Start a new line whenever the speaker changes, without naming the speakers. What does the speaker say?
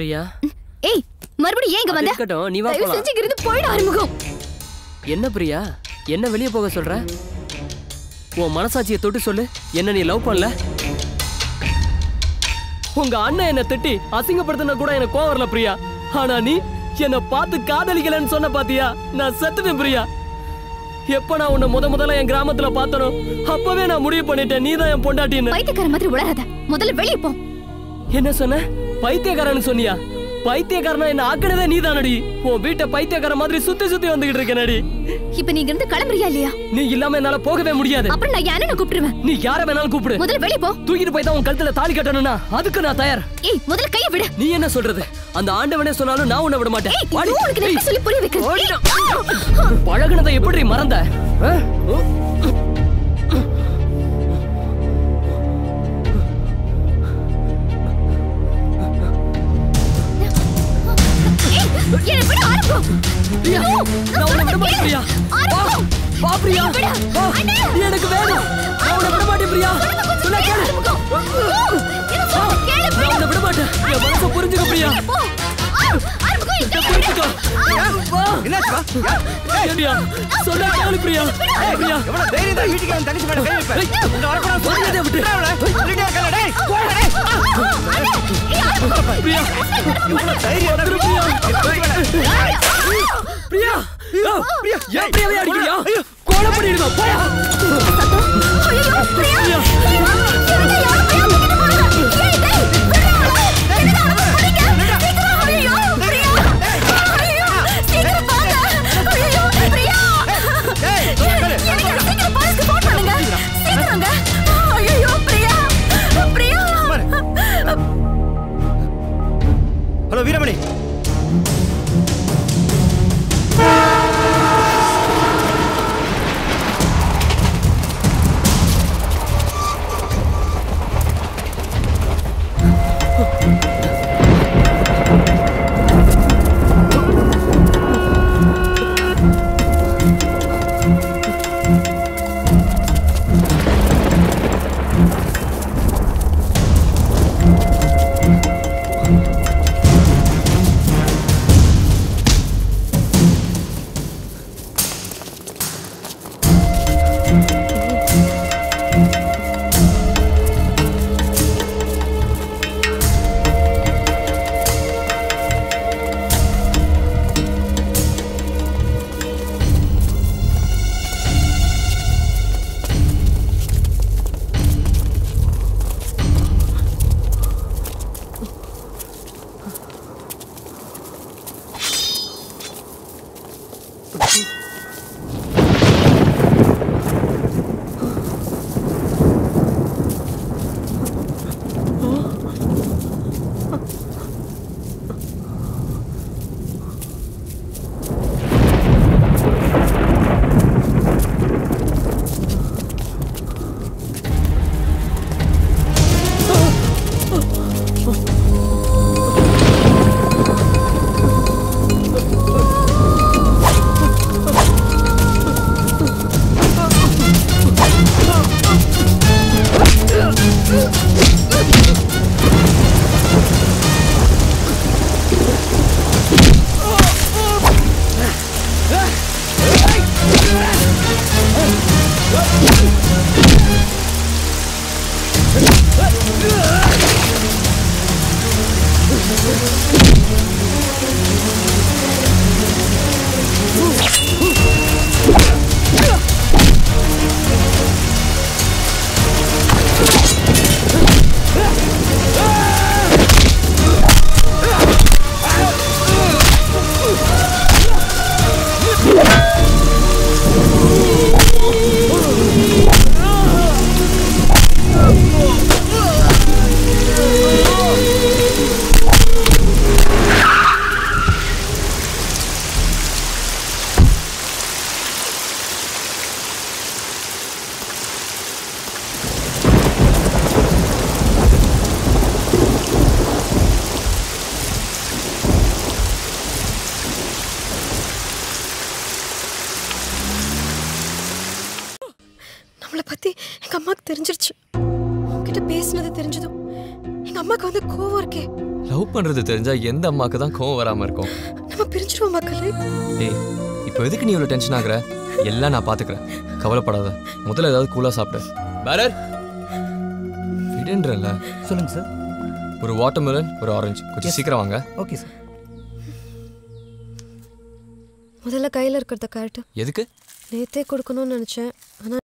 பிரியா
ஏய் மறுபடியும் ஏன் இங்க
அது
வந்த
இருக்கட்டும், நீ வா
தயவு
போலாம்.
செஞ்சு இங்க இருந்து போயிடு ஆறுமுகம்
என்ன பிரியா என்ன வெளியே போக சொல்ற உன் மனசாட்சியை தொட்டு சொல்லு என்ன நீ லவ் பண்ணல உங்க அண்ணன் என்ன திட்டி அசிங்கப்படுத்தின கூட எனக்கு கோவம் வரல பிரியா ஆனா நீ என்ன பார்த்து காதலிக்கலன்னு சொன்ன பாத்தியா நான் செத்துட்டேன் பிரியா எப்ப நான் உன்னை முத முதல்ல என் கிராமத்துல பார்த்தனோ அப்பவே நான் முடிவு பண்ணிட்டேன் நீதான் என் பொண்டாட்டின்னு
பைத்தியக்கார மாதிரி உளராத முதல்ல வெளியே போ
என்ன சொன்ன பைத்தியக்காரன்னு சொன்னியா பைத்தியக்காரனா என்ன ஆக்கினதே நீதானடி உன் வீட்டை பைத்தியக்கார மாதிரி சுத்தி சுத்தி வந்துகிட்டு இருக்கேனடி
இப்ப நீங்க இருந்து கிளம்புறியா இல்லையா
நீ இல்லாம என்னால போகவே முடியாது
அப்புறம் நான் யானை கூப்பிட்டுருவேன்
நீ யார வேணாலும் கூப்பிடு
முதல்ல வெளியே போ
தூக்கிட்டு போய் தான் உன் கழுத்துல தாலி கட்டணும்னா அதுக்கு நான் தயார்
ஏய் முதல்ல கையை விடு
நீ என்ன சொல்றது அந்த ஆண்டவனே சொன்னாலும் நான் உன்னை விட மாட்டேன்
ஏய்
வாடி.
இது உனக்கு நான் எப்படி சொல்லி புரிய வைக்கிறேன்
ஓடிடு. பழகுனதை எப்படி மறந்த ஆ?
ஏய், என்னை விடு, ஆரம்பம்.
பிரியா,
No,
நான் உன்னை விட மாட்டேன் பிரியா வா,
ஆரம்பம்.
வா பிரியா
என்னை விடு.
வா.
அண்ணே.
நீ எனக்கு வேணும் நான் உன்னை விட மாட்டேன் பிரியா சொன்னா கேளு
ஆரம்பம். என்ன சொல்ற? கேளு,
நான்
விடு.
உன்னை விட மாட்டேன் என் மனசை புரிஞ்சுக்க பிரியா
போ. ஆ, ஆரம்பம், என் கையை விடு.
புரிஞ்சுக்கோ வா
என்னாச்சுப்பா
ஏடியா சொன்னா கேளு பிரியா பிரியா
எவ்வளவு தைரியம் தான் வீட்டுக்கு வந்து தங்கச்சி மேல கை வைப்ப
ஏய்,
இந்த வரக்கூடாது
மரியாதையை விட்டு.
சொல்லிட்டே இருக்கல டேய் போடா டேய்
அண்ணே, ஏய், ஆரம்பம்.
பிரியா
இவ்வளவு தைரியம் தான்
பிரியா பிரியா
பிரியா
ஏன் பிரியாவை அடிக்கிறியா கொலை பண்ணிடுவேன் போயா
ஐயோ, பிரியா.
பிரியா.
ஐயோ, என்னங்க யாரும் பிரியா தூக்கிட்டு போறாங்க. ஏய், டேய், விடுடா அவளை. என்னடா அவளை பிடிங்க. சீக்கிரம், ஐயோ, பிரியா. ஐயோ, சீக்கிரம் வாங்க. ஐயோ, பிரியா. எனக்கு சீக்கிரம் போலீஸ்க்கு phone பண்ணுங்க. சீக்கிரங்க. ஐயோ, பிரியா. பிரியா.
ஹலோ வீரமணி
நம்மளை பத்தி எங்க அம்மாக்கு தெரிஞ்சிருச்சு உன்கிட்ட பேசுனது தெரிஞ்சதும் எங்க அம்மாக்கு வந்து கோவம் இருக்கே லவ் பண்றது தெரிஞ்சா எந்த அம்மாக்கு தான் கோவம் வராம இருக்கும்
நம்ம பிரிஞ்சிருவோம் மக்களே
ஏய் இப்போ எதுக்கு நீ இவ்வளவு டென்ஷன் ஆகுற எல்லாம் நான் பாத்துக்கிறேன் கவலைப்படாத முதல்ல ஏதாவது கூலா சாப்பிடு பேரர் விடுன்றல
சொல்லுங்க சார்
ஒரு வாட்டர்மெலன் ஒரு ஆரஞ்சு கொஞ்சம் சீக்கிரம் வாங்க
ஓகே சார்
முதல்ல கையில இருக்கிறத காட்டு
எதுக்கு
நேத்தே கொடுக்கணும்னு நினைச்சேன் ஆனா